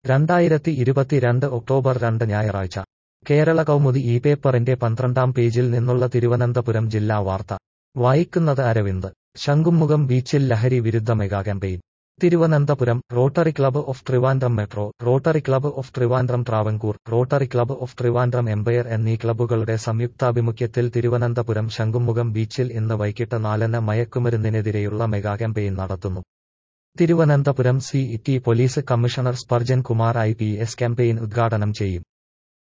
രണ്ടായിരത്തി ഇരുപത്തിരണ്ട് ഒക്ടോബർ രണ്ട് ഞായറാഴ്ച കേരള കൗമുദി ഈ പേപ്പറിന്റെ പന്ത്രണ്ടാം പേജിൽ നിന്നുള്ള തിരുവനന്തപുരം ജില്ലാ വാർത്ത വായിക്കുന്നത് അരവിന്ദ് ശംഖുമുഖം ബീച്ചിൽ ലഹരി വിരുദ്ധ mega campaign Thiruvananthapuram rotary club of Trivandrum metro rotary club of Trivandrum Travancore rotary club of Trivandrum empire എന്നീ ക്ലബ്ബുകളുടെ സംയുക്താഭിമുഖ്യത്തിൽ തിരുവനന്തപുരം ശംഖുമുഖം ബീച്ചിൽ ഇന്ന് വൈകിട്ട് നാലിന് മയക്കുമരുന്നിനെതിരെയുള്ള മെഗാ ക്യാമ്പയിൻ നടത്തുന്നു Thiruvananthapuram C T police commissioner Spurgeon Kumar I P S campaign ഉദ്ഘാടനം ചെയ്യും